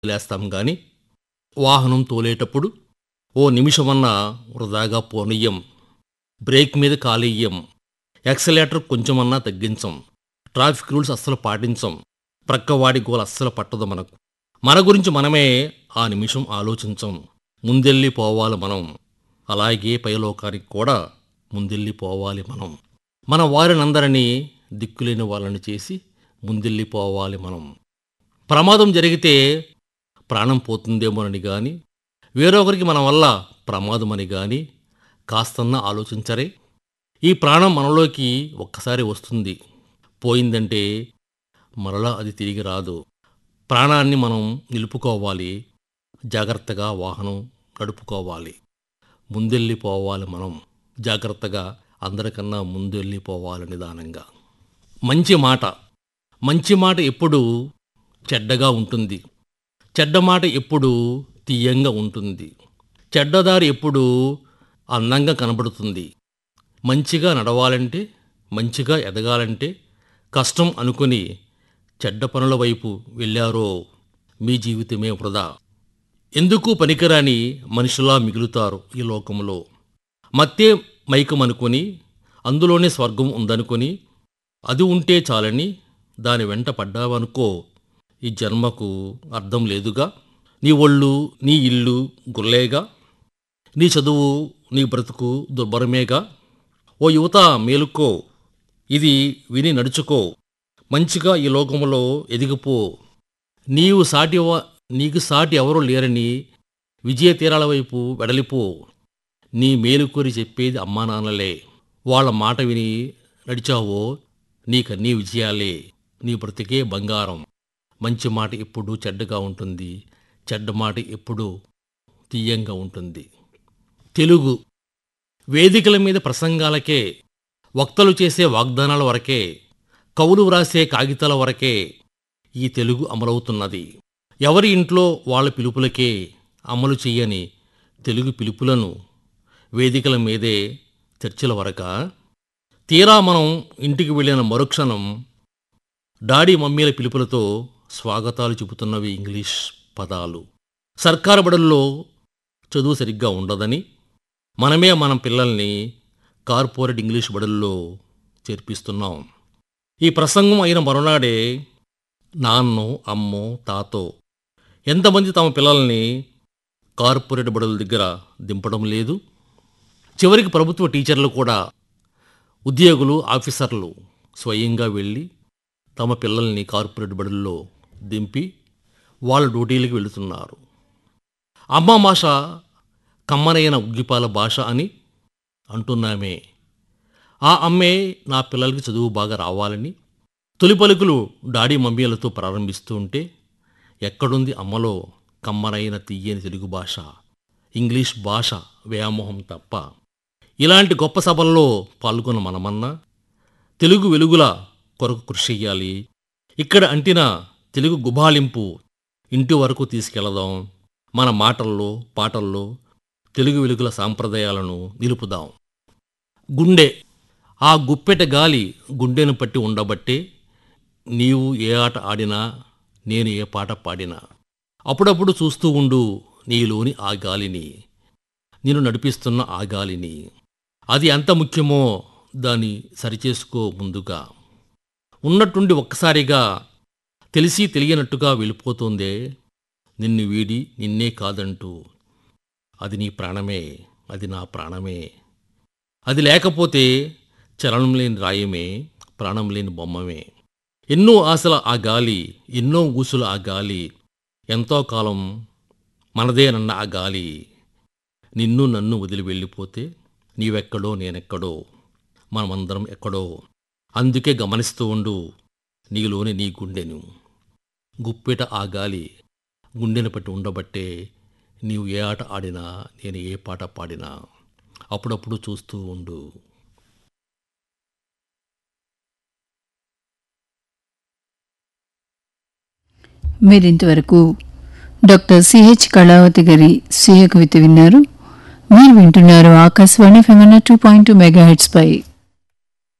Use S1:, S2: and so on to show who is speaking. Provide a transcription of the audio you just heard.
S1: వదిలేస్తాం గాని వాహనం తోలేటప్పుడు ఓ నిమిషమన్నా వృధాగా పోనీయం బ్రేక్ మీద కాలేయం యాక్సిలేటర్ కొంచెమన్నా తగ్గించం ట్రాఫిక్ రూల్స్ అస్సలు పాటించం ప్రక్కవాడి గోల అస్సలు పట్టదు మనకు మన గురించి మనమే ఆ నిమిషం ఆలోచించం ముందెళ్ళి పోవాలి మనం అలాగే పైలోకానికి కూడా ముందెళ్ళి పోవాలి మనం మన వారినందరినీ దిక్కులేని వాళ్ళని చేసి ముందెళ్ళి పోవాలి మనం ప్రమాదం జరిగితే ప్రాణం పోతుందేమోనని గాని వేరొకరికి మన వల్ల ప్రమాదమని గాని కాస్తన్నా ఆలోచించరే ఈ ప్రాణం మనలోకి ఒక్కసారి వస్తుంది పోయిందంటే మరలా అది తిరిగి రాదు ప్రాణాన్ని మనం నిలుపుకోవాలి జాగ్రత్తగా వాహనం నడుపుకోవాలి ముందెళ్ళిపోవాలి మనం జాగ్రత్తగా అందరికన్నా ముందెళ్ళిపోవాలి నిదానంగా మంచి మాట మంచి మాట ఎప్పుడు చెడ్డగా ఉంటుంది చెడ్డ మాట ఎప్పుడు తీయంగా ఉంటుంది చెడ్డదారి ఎప్పుడు అందంగా కనబడుతుంది మంచిగా నడవాలంటే మంచిగా ఎదగాలంటే కష్టం అనుకుని చెడ్డ పనుల వైపు వెళ్ళారో మీ జీవితమే వృధా ఎందుకు పనికిరాని మనుషులా మిగులుతారు ఈ లోకంలో మత్తే మైకమనుకొని అందులోనే స్వర్గం ఉందనుకొని అది ఉంటే చాలని దాని వెంట పడ్డావనుకో ఈ జన్మకు అర్థం లేదుగా నీ ఒళ్ళు నీ ఇల్లు గుల్లేగా నీ చదువు నీ బ్రతుకు దుర్భరమేగా ఓ యువత మేలుకో ఇది విని నడుచుకో మంచిగా ఈ లోకములో ఎదిగిపో నీవు సాటి వ- నీకు సాటి ఎవరూ లేరని విజయ తీరాల వైపు వెడలిపో నీ మేలుకోరి చెప్పేది అమ్మా నాన్నలే వాళ్ళ మాట విని నడిచావో నీకన్నీ విజయాలే నీ బ్రతికే బంగారం మంచి మాట ఎప్పుడూ చెడ్డగా ఉంటుంది చెడ్డ మాట ఎప్పుడూ తీయంగా ఉంటుంది తెలుగు వేదికల మీద ప్రసంగాలకే వక్తలు చేసే వాగ్దానాల వరకే కవులు వ్రాసే కాగితాల వరకే ఈ తెలుగు అమలవుతున్నది ఎవరి ఇంట్లో వాళ్ళ పిలుపులకే అమలు చెయ్యని తెలుగు పిలుపులను వేదికల మీదే చర్చల వరక తీరా మనం ఇంటికి వెళ్ళిన మరుక్షణం డాడీ మమ్మీల పిలుపులతో స్వాగతాలు చెబుతున్నవి ఇంగ్లీష్ పదాలు సర్కారు బడుల్లో చదువు సరిగ్గా ఉండదని మనమే మన పిల్లల్ని కార్పొరేట్ ఇంగ్లీష్ బడుల్లో చేర్పిస్తున్నాం ఈ ప్రసంగం అయిన మరునాడే నాన్నో అమ్మో తాతో ఎంతమంది తమ పిల్లల్ని కార్పొరేట్ బడుల దగ్గర దింపడం లేదు చివరికి ప్రభుత్వ టీచర్లు కూడా ఉద్యోగులు ఆఫీసర్లు స్వయంగా వెళ్ళి తమ పిల్లల్ని కార్పొరేట్ బడుల్లో దింపి వాళ్ళ డ్యూటీలకు వెళుతున్నారు అమ్మ భాష కమ్మనైన ఉగ్గిపాల భాష అని అంటున్నామే ఆ అమ్మే నా పిల్లలకి చదువు బాగా రావాలని తొలి పలుకులు డాడీ మమ్మీలతో ప్రారంభిస్తూ ఉంటే ఎక్కడుంది అమ్మలో కమ్మనైన తీయని తెలుగు భాష ఇంగ్లీష్ భాష వ్యామోహం తప్ప ఇలాంటి గొప్ప సభల్లో పాల్గొన్న మనమన్నా తెలుగు వెలుగుల కొరకు కృషి చెయ్యాలి ఇక్కడ అంటిన తెలుగు గుబాళింపు ఇంటి వరకు తీసుకెళదాం మన మాటల్లో పాటల్లో తెలుగు వెలుగుల సాంప్రదాయాలను నిలుపుదాం గుండె ఆ గుప్పెట గాలి గుండెను పట్టి ఉండబట్టే నీవు ఏ ఆట ఆడినా నేను ఏ పాట పాడినా అప్పుడప్పుడు చూస్తూ ఉండు నీలోని ఆ గాలిని నేను నడిపిస్తున్న ఆ గాలిని అది ఎంత ముఖ్యమో దాన్ని సరిచేసుకో ముందుగా ఉన్నట్టుండి ఒక్కసారిగా తెలిసి తెలియనట్టుగా వెళ్ళిపోతుందే నిన్ను వీడి నిన్నే కాదంటూ అది నీ ప్రాణమే అది నా ప్రాణమే అది లేకపోతే చలనం లేని రాయమే ప్రాణం లేని బొమ్మమే ఎన్నో ఆశల ఆ గాలి ఎన్నో ఊసుల ఆ గాలి ఎంతో కాలం మనదేనన్న ఆ గాలి నిన్ను నన్ను వదిలి వెళ్ళిపోతే నీవెక్కడో నేనెక్కడో మనమందరం ఎక్కడో అందుకే గమనిస్తూ ఉండు నీలోని నీ గుండెను గుప్పెట ఆ గాలి గుండెను పట్టి ఉండబట్టే నీవు ఏ ఆట ఆడినా నేను ఏ పాట పాడినా అప్పుడప్పుడు చూస్తూ ఉండు
S2: మీరింతవరకు డాక్టర్ సిహెచ్ కళావతి గారి స్వీయ కవిత విన్నారు మీరు వింటున్నారు ఆకాశవాణి ఫెమన two point two megahertz పై